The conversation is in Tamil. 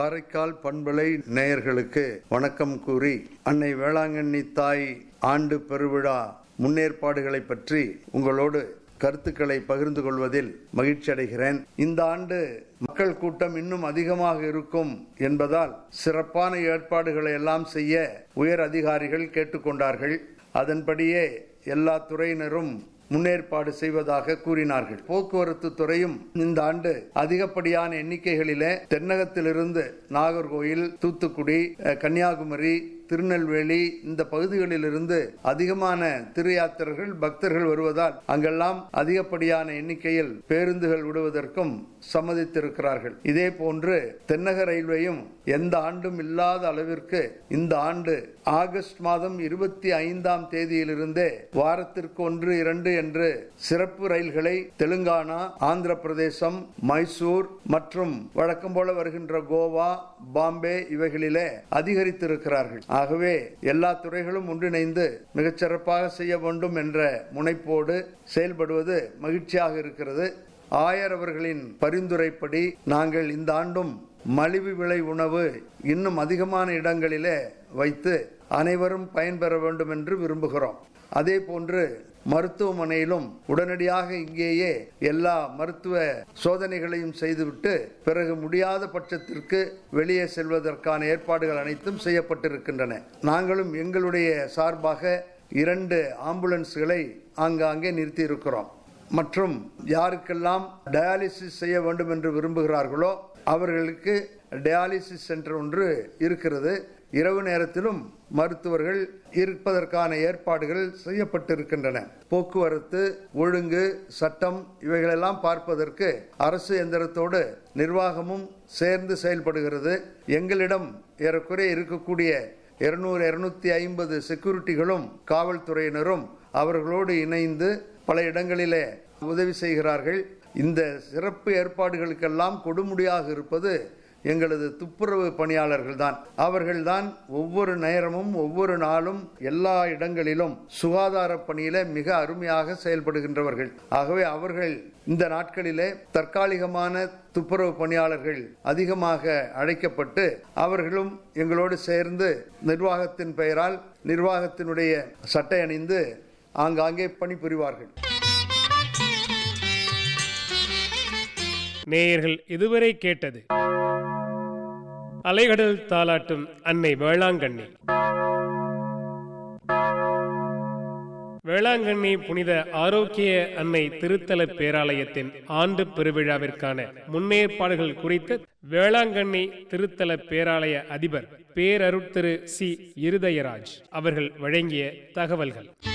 காரைக்கால் பண்பலை நேயர்களுக்கு வணக்கம் கூறி அன்னை வேளாங்கண்ணி தாய் ஆண்டு பெருவிழா முன்னேற்பாடுகளை பற்றி உங்களோடு கருத்துக்களை பகிர்ந்து கொள்வதில் மகிழ்ச்சி அடைகிறேன் இந்த ஆண்டு மக்கள் கூட்டம் இன்னும் அதிகமாக இருக்கும் என்பதால் சிறப்பான ஏற்பாடுகளை எல்லாம் செய்ய உயர் அதிகாரிகள் கேட்டுக்கொண்டார்கள் அதன்படியே எல்லா துறையினரும் முன்னேற்பாடு செய்வதாக கூறினார்கள் போக்குவரத்து துறையும் இந்த ஆண்டு அதிகப்படியான எண்ணிக்கைகளிலே தென்னகத்திலிருந்து நாகர்கோயில் தூத்துக்குடி அஹ், கன்னியாகுமரி திருநெல்வேலி இந்த பகுதிகளிலிருந்து அதிகமான திரு யாத்திரர்கள் பக்தர்கள் வருவதால் அங்கெல்லாம் அதிகப்படியான எண்ணிக்கையில் பேருந்துகள் விடுவதற்கும் சம்மதித்திருக்கிறார்கள் இதே போன்று தென்னக ரயில்வேயும் எந்த ஆண்டும் இல்லாத அளவிற்கு இந்த ஆண்டு ஆகஸ்ட் மாதம் இருபத்தி ஐந்தாம் தேதியிலிருந்தே வாரத்திற்கு ஒன்று இரண்டு என்று சிறப்பு ரயில்களை தெலுங்கானா ஆந்திர பிரதேசம் மைசூர் மற்றும் வழக்கம் போல வருகின்ற கோவா பாம்பே இவைகளிலே அதிகரித்திருக்கிறார்கள் ஆகவே எல்லா துறைகளும் ஒன்றிணைந்து மிகச்சிறப்பாக செய்ய வேண்டும் என்ற முனைப்போடு செயல்படுவது மகிழ்ச்சியாக இருக்கிறது ஆயர் அவர்களின் பரிந்துரைப்படி நாங்கள் இந்த ஆண்டும் மலிவு விலை உணவு இன்னும் அதிகமான இடங்களிலே வைத்து அனைவரும் பயன்பெற வேண்டும் என்று விரும்புகிறோம் அதே போன்று மருத்துவமனையிலும் உடனடியாக இங்கேயே எல்லா மருத்துவ சோதனைகளையும் செய்துவிட்டு பிறகு முடியாத பட்சத்திற்கு வெளியே செல்வதற்கான ஏற்பாடுகள் அனைத்தும் செய்யப்பட்டிருக்கின்றன நாங்களும் எங்களுடைய சார்பாக இரண்டு ஆம்புலன்ஸ்களை ஆங்காங்கே நிறுத்தி இருக்கிறோம் மற்றும் யாருக்கெல்லாம் டயாலிசிஸ் செய்ய வேண்டும் என்று விரும்புகிறார்களோ அவர்களுக்கு டயாலிசிஸ் சென்டர் ஒன்று இருக்கிறது இரவு நேரத்திலும் மருத்துவர்கள் இருப்பதற்கான ஏற்பாடுகள் செய்யப்பட்டிருக்கின்றன போக்குவரத்து ஒழுங்கு சட்டம் இவைகளெல்லாம் பார்ப்பதற்கு அரசு எந்திரத்தோடு நிர்வாகமும் சேர்ந்து செயல்படுகிறது எங்களிடம் ஏறக்குறைய இருக்கக்கூடிய இருநூறு இருநூத்தி ஐம்பது செக்யூரிட்டிகளும் காவல்துறையினரும் அவர்களோடு இணைந்து பல இடங்களிலே உதவி செய்கிறார்கள் இந்த சிறப்பு ஏற்பாடுகளுக்கெல்லாம் கொடுமுடியாக இருப்பது எங்களது துப்புரவு பணியாளர்கள் தான் அவர்கள்தான் ஒவ்வொரு நேரமும் ஒவ்வொரு நாளும் எல்லா இடங்களிலும் சுகாதார பணியில மிக அருமையாக செயல்படுகின்றவர்கள் ஆகவே அவர்கள் இந்த நாட்களிலே தற்காலிகமான துப்புரவு பணியாளர்கள் அதிகமாக அழைக்கப்பட்டு அவர்களும் எங்களோடு சேர்ந்து நிர்வாகத்தின் பெயரால் நிர்வாகத்தினுடைய சட்டை அணிந்து ஆங்காங்கே பணிபுரிவார்கள் நேயர்கள் இதுவரை கேட்டது அலைகடல் தாலாட்டும் அன்னை வேளாங்கண்ணி வேளாங்கண்ணி புனித ஆரோக்கிய அன்னை திருத்தல பேராலயத்தின் ஆண்டு பெருவிழாவிற்கான முன்னேற்பாடுகள் குறித்து வேளாங்கண்ணி திருத்தல பேராலய அதிபர் பேரருட்திரு சி இருதயராஜ் அவர்கள் வழங்கிய தகவல்கள்